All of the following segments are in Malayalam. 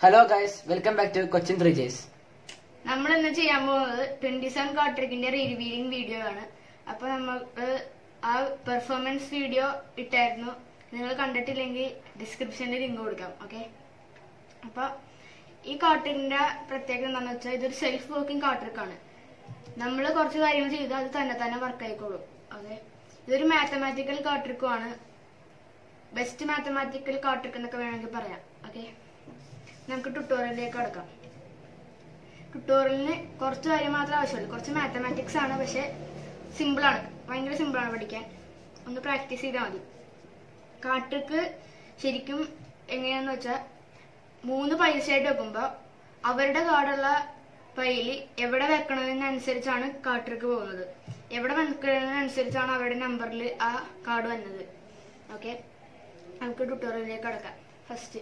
hello guys welcome back to Cochin three J's നമ്മൾ ഇന്ന് ചെയ്യാൻ പോകുന്നത് ട്വന്റി സെവൻ കാർട്രിക്കിന്റെ റിവീലിംഗ് വീഡിയോ ആണ് അപ്പൊ നമുക്ക് ആ പെർഫോമൻസ് വീഡിയോ ഇട്ടായിരുന്നു നിങ്ങൾ കണ്ടിട്ടില്ലെങ്കിൽ ഡിസ്ക്രിപ്ഷനിൽ ലിങ്ക് കൊടുക്കാം ഓക്കെ അപ്പൊ ഈ കാർട്രിക്കിന്റെ പ്രത്യേകത എന്താണെന്ന് വെച്ചാൽ ഇതൊരു സെൽഫ് വർക്കിംഗ് കാർട്രിക്കാണ് നമ്മൾ കുറച്ച് കാര്യങ്ങൾ ചെയ്താൽ അത് തന്നെ തന്നെ വർക്ക് ആയിക്കോളും ഓക്കെ ഇതൊരു മാത്തമാറ്റിക്കൽ കാർട്രിക്കും ആണ് ബെസ്റ്റ് മാത്തമാറ്റിക്കൽ കാർട്രിക് എന്നൊക്കെ വേണമെങ്കിൽ പറയാം ഓക്കെ നമുക്ക് ട്യൂട്ടോറിയലിലേക്ക് കടക്കാം ട്യൂട്ടോറിയലിന് കുറച്ച് കാര്യം മാത്രമേ ആവശ്യമുള്ളൂ കുറച്ച് മാത്തമാറ്റിക്സ് ആണ് പക്ഷെ സിമ്പിൾ ആണ് ഭയങ്കര സിമ്പിൾ ആണ് പഠിക്കാൻ ഒന്ന് പ്രാക്ടീസ് ചെയ്താൽ മതി കാട്ടുക്ക് ശരിക്കും എങ്ങനെയാന്ന് വെച്ചാൽ മൂന്ന് പൈസയായിട്ട് വെക്കുമ്പോൾ അവരുടെ കാർഡുള്ള പൈല് എവിടെ വെക്കണതിനനുസരിച്ചാണ് കാട്ടിലേക്ക് പോകുന്നത് എവിടെ വെക്കുന്നതിനനുസരിച്ചാണ് അവരുടെ നമ്പറിൽ ആ കാർഡ് വന്നത് ഓക്കെ നമുക്ക് ട്യൂട്ടോറിയലിലേക്ക് കടക്കാം first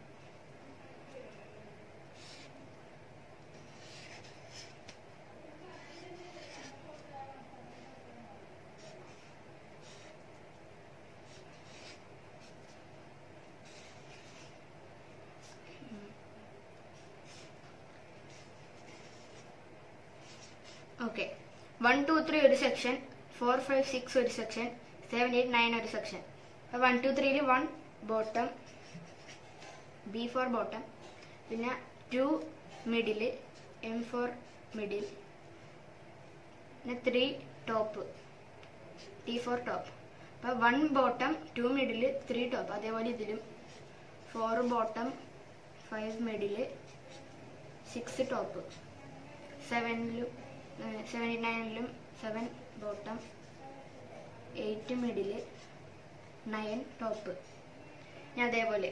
okay one two three ഒരു സെക്ഷൻ ഫോർ ഫൈവ് സിക്സ് ഒരു സെക്ഷൻ സെവൻ എയ്റ്റ് നയൻ ഒരു സെക്ഷൻ വൺ ടു ത്രീയിൽ one bottom B four bottom പിന്നെ two middle M four middle പിന്നെ three top T four top അപ്പോൾ one bottom two middle three top അതേപോലെ ഇതിലും four bottom five middle six top സെവനിലും സെവൻറ്റി നയനിലും seven bottom eight middle nine top ഞാൻ അതേപോലെ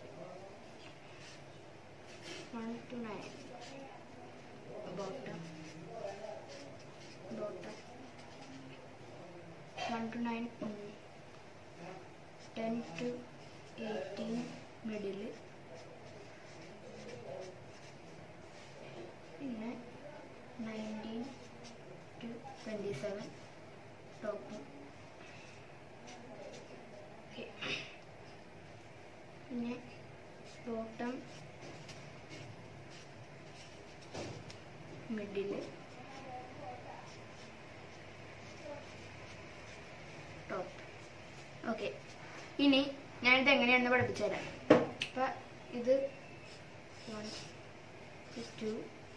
one two nine bottom bottom one two nine ten two eighteen middle പിന്നെ nineteen two twenty seven top പിന്നെ ബോട്ടം മിഡില് ടോപ്പ് ഓക്കെ ഇനി ഞാനിത് എങ്ങനെയാണെന്ന് പഠിപ്പിച്ചു തരാം അപ്പം ഇത് വൺ ടു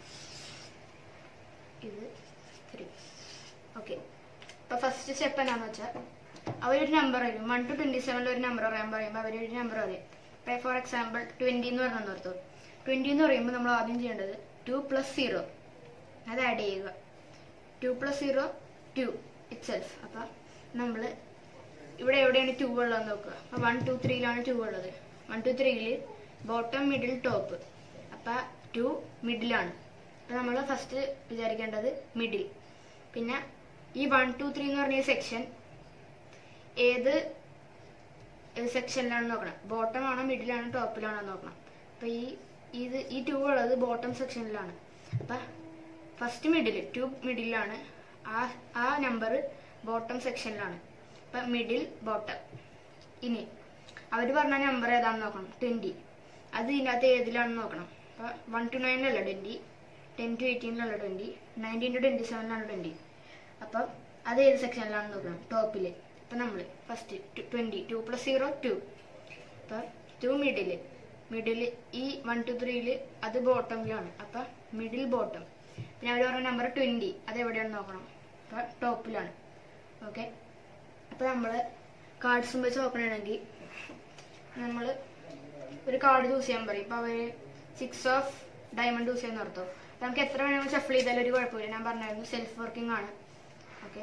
ഇത് ത്രീ ഓക്കെ അപ്പൊ ഫസ്റ്റ് സ്റ്റെപ്പ് എന്നാന്ന് വെച്ചാൽ അവരൊരു നമ്പർ പറയും വൺ ടു ട്വന്റി സെവനിൽ ഒരു നമ്പർ പറയാൻ പറയുമ്പോൾ അവരൊരു നമ്പർ പറയും ഇപ്പൊ ഫോർ എക്സാമ്പിൾ ട്വന്റി എന്ന് പറഞ്ഞാൽ ഓർത്തു ട്വന്റി എന്ന് പറയുമ്പോൾ നമ്മൾ ആദ്യം ചെയ്യേണ്ടത് ടു പ്ലസ് സീറോ അത് ആഡ് ചെയ്യുക two plus zero two itself അപ്പൊ നമ്മൾ ഇവിടെ എവിടെയാണ് ടു ഉള്ളതെന്ന് നോക്കുക അപ്പൊ വൺ ടു ത്രീയിലാണ് ടു ഉള്ളത് വൺ ടു ത്രീയിൽ ബോട്ടം മിഡിൽ ടോപ്പ് അപ്പൊ ടു മിഡിലാണ് അപ്പൊ നമ്മൾ ഫസ്റ്റ് വിചാരിക്കേണ്ടത് മിഡിൽ പിന്നെ ഈ വൺ ടു ത്രീ എന്ന് പറഞ്ഞ സെക്ഷൻ ഏത് സെക്ഷനിലാണ് നോക്കണം ബോട്ടം ആണോ മിഡിലാണോ ടോപ്പിലാണോ നോക്കണം അപ്പൊ ഈ ഇത് ഈ ടു ഉള്ളത് ബോട്ടം സെക്ഷനിലാണ് അപ്പൊ ഫസ്റ്റ് മിഡിൽ ടു മിഡിലാണ് ആ ആ നമ്പർ ബോട്ടം സെക്ഷനിലാണ് അപ്പൊ മിഡിൽ ബോട്ടം ഇനി അവർ പറഞ്ഞ നമ്പർ ഏതാണെന്ന് നോക്കണം ട്വന്റി അത് ഇതിനകത്ത് ഏതിലാണെന്ന് നോക്കണം അപ്പൊ വൺ ടു നയനിലല്ല ട്വന്റി ടെൻ ടു എയ്റ്റീനിലുള്ള ട്വന്റി നയൻറ്റീൻ ടു ട്വന്റി സെവനിലാണ് ട്വന്റി അപ്പം അത് ഏത് സെക്ഷനിലാണെന്ന് നോക്കണം ടോപ്പിൽ അപ്പം നമ്മൾ first twenty two plus zero two അപ്പം ടു മിഡിൽ മിഡിൽ ഈ വൺ ടു ത്രീയിൽ അത് ബോട്ടമിലാണ് അപ്പം മിഡിൽ ബോട്ടം പിന്നെ അവർ പറഞ്ഞ നമ്പർ ട്വന്റി അത് എവിടെയാണെന്ന് നോക്കണം അപ്പം ടോപ്പിലാണ് ഓക്കെ അപ്പം നമ്മൾ കാർഡ്സും വെച്ച് നോക്കണമെങ്കിൽ നമ്മൾ ഒരു കാർഡ് ചൂസ് ചെയ്യാൻ പറയും ഇപ്പം അവർ സിക്സ് ഓഫ് ഡയമണ്ട് ചൂസ് ചെയ്യുന്ന ഓർത്തോ അപ്പൊ നമുക്ക് എത്ര വേണമെങ്കിലും ഷഫിൾ ചെയ്താലും ഒരു കുഴപ്പമില്ല ഞാൻ പറഞ്ഞായിരുന്നു സെൽഫ് വർക്കിംഗ് ആണ് ഓക്കെ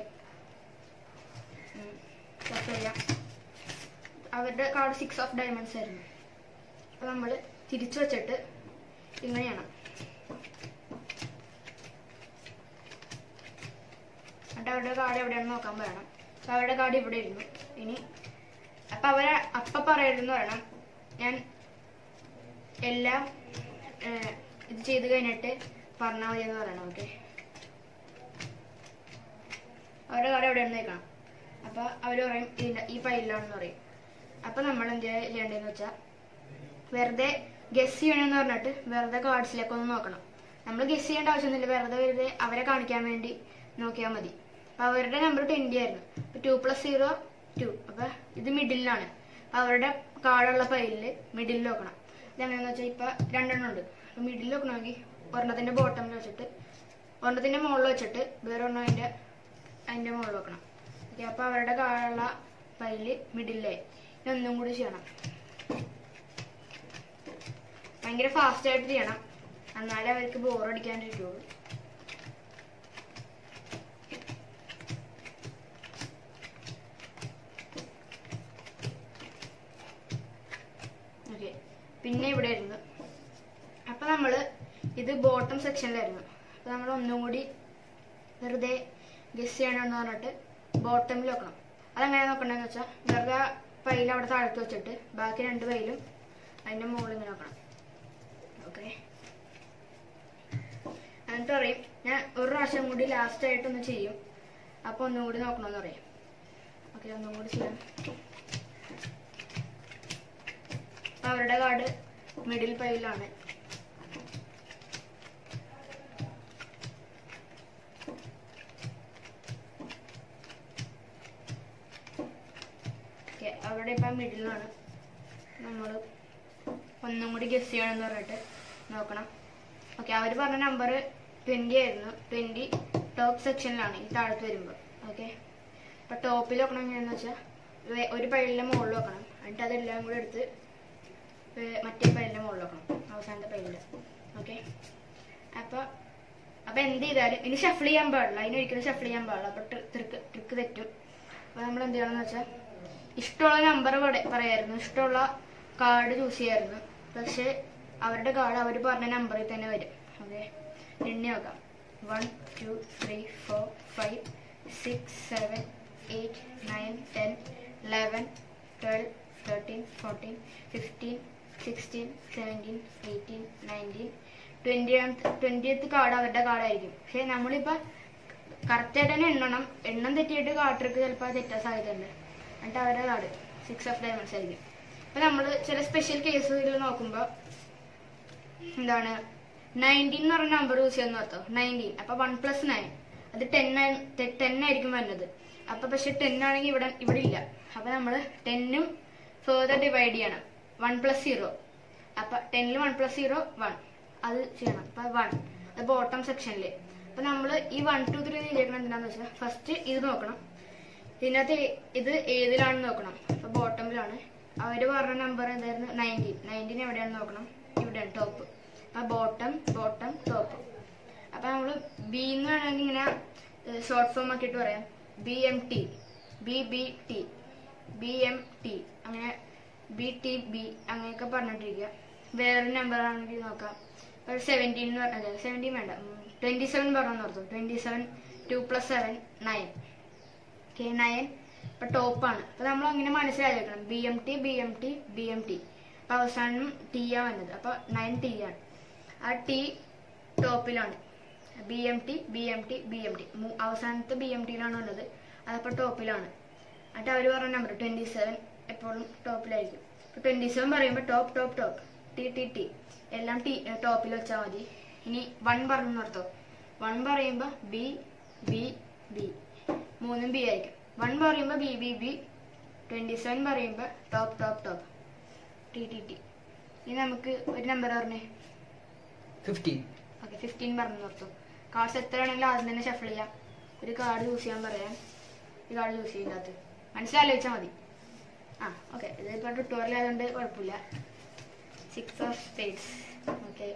ഷഫിൾ ചെയ്യാം അവരുടെ കാർഡ് സിക്സ് ഓഫ് ഡയമണ്ട്സ് ആയിരുന്നു അപ്പൊ നമ്മൾ തിരിച്ചു വെച്ചിട്ട് ഇങ്ങനെയാണ് എന്നിട്ട് അവരുടെ കാർഡ് എവിടെയാണെന്ന് നോക്കാൻ പറയണം അപ്പൊ അവരുടെ കാർഡ് ഇവിടെ ഇരുന്നു ഇനി അപ്പൊ അവരെ അപ്പ പറയരുതെന്ന് പറയണം ഞാൻ എല്ലാം ഏഹ്, ഇത് ചെയ്ത് കഴിഞ്ഞിട്ട് പറഞ്ഞാൽ മതി എന്ന് പറയണം ഓക്കെ അവരുടെ കാർഡ് എവിടെയാണെന്ന് നോക്കണം അപ്പൊ അവര് പറയും ഇല്ല ഈ പൈലാണെന്ന് പറയും അപ്പൊ നമ്മൾ എന്ത് ചെയ്യേണ്ടതെന്ന് വെച്ചാൽ വെറുതെ ഗസ് ചെയ്യണമെന്ന് പറഞ്ഞിട്ട് വെറുതെ കാർഡ്സിലേക്ക് ഒന്ന് നോക്കണം നമ്മൾ ഗസ് ചെയ്യേണ്ട ആവശ്യമൊന്നുമില്ല വെറുതെ വെറുതെ അവരെ കാണിക്കാൻ വേണ്ടി നോക്കിയാൽ മതി അപ്പൊ അവരുടെ നമ്പർ ട്വന്റി ആയിരുന്നു അപ്പൊ ടു പ്ലസ് സീറോ ടു അപ്പൊ ഇത് മിഡിലാണ് അപ്പൊ അവരുടെ കാർഡുള്ള പൈലില് മിഡിൽ നോക്കണം ഇതെങ്ങനെയാന്ന് വെച്ചാൽ ഇപ്പൊ രണ്ടെണ്ണം ഉണ്ട് അപ്പൊ മിഡിൽ നോക്കണമെങ്കിൽ ഒരെണ്ണത്തിന്റെ ബോട്ടമിൽ വെച്ചിട്ട് ഒരെണ്ണത്തിന്റെ മുകളിൽ വെച്ചിട്ട് വേറെ ഒരെണ്ണം അതിന്റെ അതിന്റെ മുകളിൽ വെക്കണം ഓക്കെ അപ്പൊ അവരുടെ കാർഡുള്ള പൈല് മിഡിലായി ഇനി ഒന്നും കൂടി ചെയ്യണം ഭയങ്കര ഫാസ്റ്റ് ആയിട്ട് ചെയ്യണം എന്നാലേ അവർക്ക് ബോറടിക്കാണ്ടിരിക്കുള്ളൂ ഓക്കെ പിന്നെ ഇവിടെ ആയിരുന്നു അപ്പൊ നമ്മള് ഇത് ബോട്ടം സെക്ഷനിലായിരുന്നു അപ്പൊ നമ്മൾ ഒന്നും കൂടി വെറുതെ ഗസ് ചെയ്യണമെന്ന് പറഞ്ഞിട്ട് ബോട്ടമിൽ വെക്കണം അതെങ്ങനെ നോക്കണ്ടെന്ന് വെച്ചാൽ വെറുതെ പൈൽ അവിടെ താഴത്ത് വെച്ചിട്ട് ബാക്കി രണ്ട് പൈലും അതിന്റെ മുകളിൽ ഇങ്ങനെ വെക്കണം ഓക്കെ എന്നിട്ട് പറയും ഞാൻ ഒരു പ്രാവശ്യം കൂടി ലാസ്റ്റ് ആയിട്ടൊന്ന് ചെയ്യും അപ്പൊ ഒന്നും കൂടി നോക്കണമെന്ന് പറയും ഓക്കെ ഒന്നും കൂടി ചെയ്യാം അപ്പൊ അവരുടെ കാർഡ് മിഡിൽ പൈലാണ് ഓക്കെ അവിടെ ഇപ്പം മിഡിലാണ് നമ്മൾ ഒന്നും കൂടി ഗസ് ചെയ്യണമെന്ന് പറഞ്ഞിട്ട് നോക്കണം ഓക്കെ അവർ പറഞ്ഞ നമ്പർ ട്വൻറ്റി ആയിരുന്നു ട്വൻറ്റി ടോപ്പ് സെക്ഷനിലാണ് ഈ താഴത്ത് വരുമ്പോൾ ഓക്കെ അപ്പം ടോപ്പിൽ വെക്കണം എങ്ങനെയാണെന്ന് വെച്ചാൽ വേ- ഒരു പൈലിൻ്റെ മുകളിൽ വെക്കണം എന്നിട്ട് അതെല്ലാം കൂടി എടുത്ത് വേ- മറ്റേ പൈലിൻ്റെ മുകളിൽ വെക്കണം അവസാനത്തെ പൈലിൽ ഓക്കെ അപ്പോൾ അപ്പോൾ എന്ത് ചെയ്താലും ഇനി ഷഫിൾ ചെയ്യാൻ പാടില്ല അതിന് ഒരിക്കലും ഷഫിൾ ചെയ്യാൻ പാടില്ല അപ്പോൾ ട്രിക്ക് ട്രിക്ക് തെറ്റും അപ്പോൾ നമ്മൾ എന്ത് ചെയ്യണമെന്ന് വെച്ചാൽ ഇഷ്ടമുള്ള നമ്പർ പറയായിരുന്നു ഇഷ്ടമുള്ള കാർഡ് ചൂസ് ചെയ്യായിരുന്നു പക്ഷെ അവരുടെ കാർഡ് അവർ പറഞ്ഞ നമ്പറിൽ തന്നെ വരും ഓക്കെ എണ്ണി നോക്കാം one two three four five six seven eight nine ten eleven twelve thirteen fourteen fifteen sixteen seventeen eighteen nineteen twenty ട്വൻറ്റിയത്ത് കാർഡ് അവരുടെ കാർഡായിരിക്കും പക്ഷെ നമ്മളിപ്പോൾ കറക്റ്റായിട്ട് തന്നെ എണ്ണണം എണ്ണം തെറ്റിയിട്ട് കാർഡ് ട്രിക്ക് ചിലപ്പോൾ തെറ്റാൻ സാധ്യതയുണ്ട് എന്നിട്ട് അവരുടെ കാർഡ് സിക്സ് ഓഫ് ഡയമണ്ട്സ് ആയിരിക്കും അപ്പൊ നമ്മൾ ചില സ്പെഷ്യൽ കേസുകളിൽ നോക്കുമ്പോൾ എന്താണ് നയൻറ്റീൻ എന്ന് പറഞ്ഞ നമ്പർ യൂസ് ചെയ്യുന്ന ഓർത്തോ നയൻറ്റീൻ അപ്പൊ വൺ പ്ലസ് നയൻ അത് ടെൻ ടെൻ ആയിരിക്കും വരുന്നത് അപ്പൊ പക്ഷെ ടെൻ ആണെങ്കിൽ ഇവിടെ ഇവിടെ ഇല്ല അപ്പൊ നമ്മൾ ടെന്നും ഫേർദർ ഡിവൈഡ് ചെയ്യണം വൺ പ്ലസ് സീറോ അപ്പൊ ടെന്നിൽ വൺ പ്ലസ് സീറോ വൺ അത് ചെയ്യണം അപ്പൊ വൺ അത് ബോട്ടം സെക്ഷനിൽ അപ്പൊ നമ്മൾ ഈ വൺ ടു ത്രീ ചെയ്യണം എന്താണെന്ന് വെച്ചാൽ ഫസ്റ്റ് ഇത് നോക്കണം ഇതിനകത്ത് ഏ- ഇത് ഏതിലാണെന്ന് നോക്കണം അപ്പൊ ബോട്ടമിലാണ് അവര് പറഞ്ഞ നമ്പർ എന്തായിരുന്നു നയൻറ്റീൻ നയൻറ്റീൻ എവിടെയാണെന്ന് നോക്കണം ഇവിടെയാണ് ടോപ്പ് അപ്പൊ ബോട്ടം ബോട്ടം ടോപ്പ് അപ്പൊ നമ്മള് ബി എന്ന് വേണമെങ്കിൽ ഇങ്ങനെ ഷോർട്ട് ഫോം ആക്കിയിട്ട് പറയാം B M T B B T B M T അങ്ങനെ ബി ടി ബി അങ്ങനെയൊക്കെ പറഞ്ഞിട്ടിരിക്കുക വേറൊരു നമ്പർ ആണെങ്കിൽ നോക്കാം ഒരു സെവൻറ്റീൻ എന്ന് പറഞ്ഞത് സെവൻറ്റീൻ വേണ്ട ട്വന്റി സെവൻ പറഞ്ഞു ഓർത്തു twenty seven two plus seven nine K nine ഇപ്പൊ ടോപ്പാണ് അപ്പൊ നമ്മൾ അങ്ങനെ മനസ്സിലാക്കി വെക്കണം B M T B M T B M T അപ്പൊ അവസാനം ടി ആ വന്നത് അപ്പൊ നയൻ ടി ആണ് ആ ടി ടോപ്പിലാണ് B M T B M T B M T അവസാനത്തെ ബി എം ടിയിലാണ് ഉള്ളത് അതപ്പോൾ ടോപ്പിലാണ് എന്നിട്ട് അവർ പറഞ്ഞ നമ്പർ ട്വന്റി സെവൻ എപ്പോഴും ടോപ്പിലായിരിക്കും ഇപ്പൊ ട്വന്റി സെവൻ പറയുമ്പോൾ top top top T T T എല്ലാം ടി ടോപ്പിൽ വെച്ചാൽ മതി ഇനി വൺ പറഞ്ഞു നിർത്തോ വൺ പറയുമ്പോൾ ബി ബി ബി മൂന്നും ബി ആയിരിക്കും വൺ പറയുമ്പോൾ B B B twenty seven പറയുമ്പോൾ top top top T T T ഇനി നമുക്ക് ഒരു നമ്പർ പറഞ്ഞേ ഫിഫ്റ്റീൻ ഓക്കെ ഫിഫ്റ്റീൻ പറഞ്ഞു നിർത്തും കാർഡ്സ് എത്ര ആണെങ്കിലും ആദ്യം തന്നെ ഷഫിൾ ചെയ്യാം ഒരു കാർഡ് ചൂസ് ചെയ്യാൻ പറയാം ഈ കാർഡ് ചൂസ് ചെയ്യാത്ത മനസ്സിലാലോചിച്ചാൽ മതി ആ ഓക്കെ ഇതിപ്പോൾ ട്യൂട്ടോറിയൽ ആയതുകൊണ്ട് കുഴപ്പമില്ല സിക്സ് ഓഫ് സ്പേസ് ഓക്കെ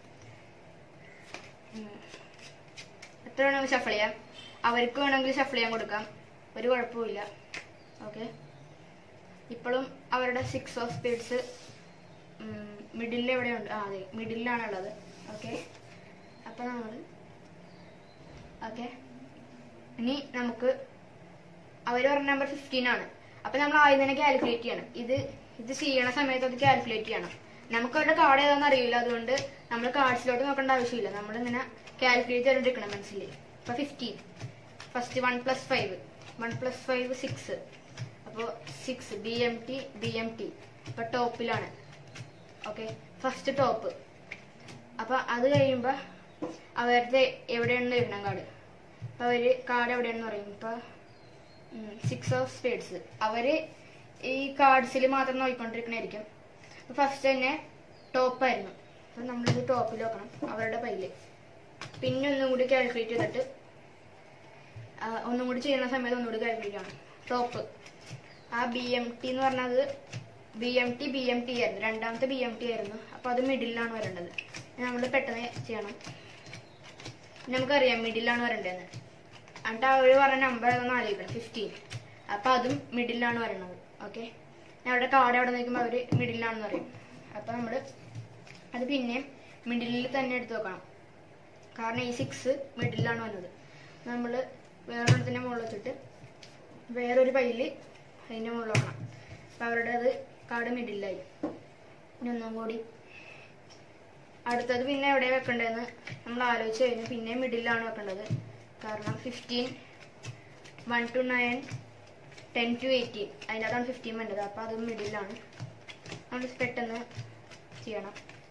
എത്ര വേണമെങ്കിൽ ഷഫിൾ ചെയ്യാം അവർക്ക് വേണമെങ്കിൽ ഷഫിൾ ചെയ്യാൻ കൊടുക്കാം ഒരു കുഴപ്പമില്ല ഓക്കെ ഇപ്പോഴും അവരുടെ സിക്സ് ഓഫ് സ്പീഡ്സ് മിഡിലിൽ എവിടെയുണ്ട് ആ അതെ മിഡിലാണ് ഓക്കെ അപ്പൊ നമ്മൾ ഓക്കെ ഇനി നമുക്ക് അവർ പറഞ്ഞ നമ്പർ ഫിഫ്റ്റീൻ ആണ് അപ്പൊ നമ്മൾ ആദ്യം തന്നെ കാൽക്കുലേറ്റ് ചെയ്യണം ഇത് ഇത് ചെയ്യണ സമയത്ത് അത് കാൽക്കുലേറ്റ് ചെയ്യണം നമുക്ക് അവരുടെ കാർഡ് ഏതാണെന്ന് അറിയില്ല അതുകൊണ്ട് നമ്മൾ കാർഡ്സിലോട്ട് നോക്കേണ്ട ആവശ്യമില്ല നമ്മൾ ഇങ്ങനെ കാൽക്കുലേറ്റ് ചെയ്തോണ്ടിരിക്കണം മനസ്സിൽ ഇപ്പൊ fifteen first one plus five one plus five six അപ്പോൾ six B M T B M T ഇപ്പൊ ടോപ്പിലാണ് ഓക്കെ ഫസ്റ്റ് ടോപ്പ് അപ്പൊ അത് കഴിയുമ്പോൾ അവരുടെ എവിടെയാണെന്ന് എഴുതണം കാർഡ് അപ്പൊ അവര് കാർഡ് എവിടെയാണെന്ന് പറയും ഇപ്പൊ സിക്സ് ഓഫ് സ്പേഡ്സ് അവര് ഈ കാർഡ്സിൽ മാത്രം നോക്കിക്കൊണ്ടിരിക്കണായിരിക്കും ഫസ്റ്റ് തന്നെ ടോപ്പായിരുന്നു അപ്പൊ നമ്മളിത് ടോപ്പിൽ വെക്കണം അവരുടെ പൈല് പിന്നെ ഒന്നും കൂടി കാൽക്കുലേറ്റ് ചെയ്തിട്ട് ആ, ഒന്നും കൂടി ചെയ്യുന്ന സമയത്ത് ഒന്നുകൂടി കാൽക്കുലേറ്റ് ചെയ്യണം ടോപ്പ് ആ ബി എം ടി എന്ന് പറഞ്ഞത് B M T B M T ആയിരുന്നു രണ്ടാമത്തെ ബി എം ടി ആയിരുന്നു അപ്പോൾ അത് മിഡിലാണ് വരേണ്ടത് നമ്മൾ പെട്ടെന്ന് ചെയ്യണം നമുക്കറിയാം മിഡിലാണ് വരേണ്ടതെന്ന് എന്നിട്ട് അവർ പറഞ്ഞ നമ്പർ ഏതാണെന്ന് ആലോചിക്കണം ഫിഫ്റ്റീൻ അപ്പം അതും മിഡിലാണ് വരണത് ഓക്കെ അവിടെ കാർഡ് അവിടെ നിൽക്കുമ്പോൾ അവർ മിഡിലാണെന്ന് പറയും അപ്പം നമ്മൾ അത് പിന്നെയും മിഡിലിൽ തന്നെ എടുത്ത് വെക്കണം കാരണം ഈ സിക്സ് മിഡിലാണ് വന്നത് നമ്മൾ വേറൊരെണ്ണത്തിൻ്റെ മുകളിൽ വെച്ചിട്ട് വേറൊരു പൈല് അതിൻ്റെ മുകളിൽ വെക്കണം അപ്പം അവരുടെ അത് കാർഡ് മിഡിലായി ഇനി ഒന്നും കൂടി അടുത്തത് പിന്നെ എവിടെ വെക്കേണ്ടതെന്ന് നമ്മൾ ആലോചിച്ച് കഴിഞ്ഞ് പിന്നെ മിഡിലാണ് വെക്കേണ്ടത് കാരണം fifteen one two nine ten two eighteen അതിനകത്താണ് ഫിഫ്റ്റീൻ വേണ്ടത് അപ്പോൾ അത് മിഡിലാണ് നമ്മൾ പെട്ടെന്ന് ചെയ്യണം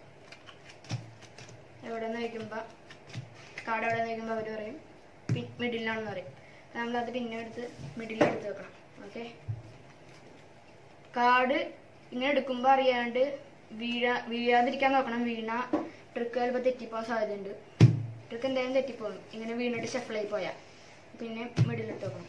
എവിടെ നിന്ന് വയ്ക്കുമ്പോൾ കാർഡ് എവിടെ നിന്ന് വയ്ക്കുമ്പോൾ അവർ പറയും മിഡിലാണെന്ന് പറയും നമ്മളത് പിന്നെ എടുത്ത് മിഡിലിൽ എടുത്ത് വെക്കണം ഓക്കെ കാർഡ് ഇങ്ങനെ എടുക്കുമ്പോൾ അറിയാണ്ട് വീഴാ വീഴാതിരിക്കാൻ നോക്കണം വീണ ട്രിക്ക് ചിലപ്പോൾ തെറ്റിപ്പോകാൻ സാധ്യതയുണ്ട് ട്രിക്ക് എന്തായാലും തെറ്റിപ്പോകും ഇങ്ങനെ വീണിട്ട് ഷഫിളായി പോയാൽ പിന്നെ മിഡിലിട്ട് വെക്കണം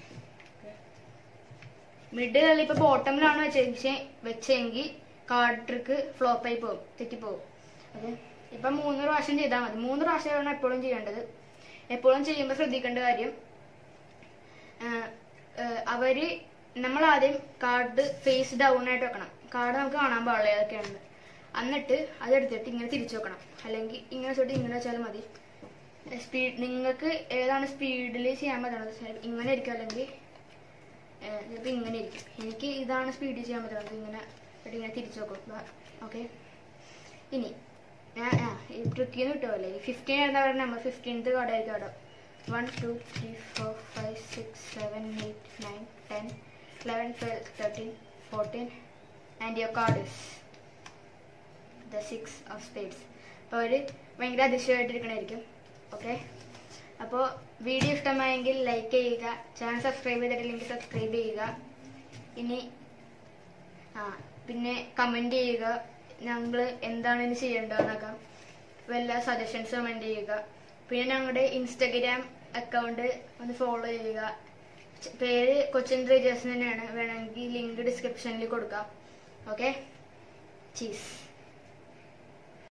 മിഡിൽ ഇപ്പൊ ബോട്ടമിലാണ് വെച്ച വെച്ചെങ്കിൽ കാർഡ് ട്രിക്ക് ഫ്ലോപ്പ് ആയി പോകും തെറ്റിപ്പോകും അത് ഇപ്പൊ മൂന്ന് പ്രാവശ്യം ചെയ്താൽ മതി മൂന്ന് പ്രാവശ്യമാണ് എപ്പോഴും ചെയ്യേണ്ടത് എപ്പോഴും ചെയ്യുമ്പോൾ ശ്രദ്ധിക്കേണ്ട കാര്യം ആഹ് ആഹ് അവര് നമ്മൾ ആദ്യം കാർഡ് ഫേസ് ഡൗൺ ആയിട്ട് വെക്കണം കാർഡ് നമുക്ക് കാണാൻ പാടില്ല ഏതൊക്കെയാണെന്ന് എന്നിട്ട് അതെടുത്തിട്ട് ഇങ്ങനെ തിരിച്ചു വെക്കണം അല്ലെങ്കിൽ ഇങ്ങനെ വെച്ചിട്ട് ഇങ്ങനെ വെച്ചാൽ മതി സ്പീഡ് നിങ്ങൾക്ക് ഏതാണ് സ്പീഡിൽ ചെയ്യാൻ പറ്റുന്നത് ഇങ്ങനെ ആയിരിക്കും അല്ലെങ്കിൽ ചിലപ്പോൾ ഇങ്ങനെ ഇരിക്കും എനിക്ക് ഇതാണ് സ്പീഡിൽ ചെയ്യാൻ പറ്റുന്നത് ഇങ്ങനെ എന്നിട്ട് ഇങ്ങനെ തിരിച്ചു വെക്കും ഓക്കെ ഇനി ഞാൻ ആ ഈ ട്രിക്കിൽ നിന്ന് കിട്ടുമല്ലേ ഈ ഫിഫ്റ്റീൻ എന്താ പറയുക നമ്പർ ഫിഫ്റ്റീൻത്ത് കാർഡായിരിക്കും അവിടെ one two three four five six seven eight nine ten eleven twelve thirteen fourteen and your card is the six of spades അപ്പോൾ അവർ ഭയങ്കര അതിശയമായിട്ടിരിക്കണായിരിക്കും ഓക്കെ അപ്പോൾ വീഡിയോ ഇഷ്ടമായെങ്കിൽ ലൈക്ക് ചെയ്യുക ചാനൽ സബ്സ്ക്രൈബ് ചെയ്തിട്ടില്ലെങ്കിൽ സബ്സ്ക്രൈബ് ചെയ്യുക ഇനി ആ പിന്നെ കമൻറ്റ് ചെയ്യുക ഞങ്ങൾ എന്താണ് ഇനി ചെയ്യേണ്ടതെന്നൊക്കെ വല്ല സജഷൻസ് കമൻറ്റ് ചെയ്യുക പിന്നെ ഞങ്ങളുടെ ഇൻസ്റ്റഗ്രാം അക്കൗണ്ട് ഒന്ന് ഫോളോ ചെയ്യുക ച- പേര് കൊച്ചിൻ റേജേഴ്സ് തന്നെയാണ് വേണമെങ്കിൽ ലിങ്ക് ഡിസ്ക്രിപ്ഷനിൽ കൊടുക്കാം ഓക്കെ ചീസ്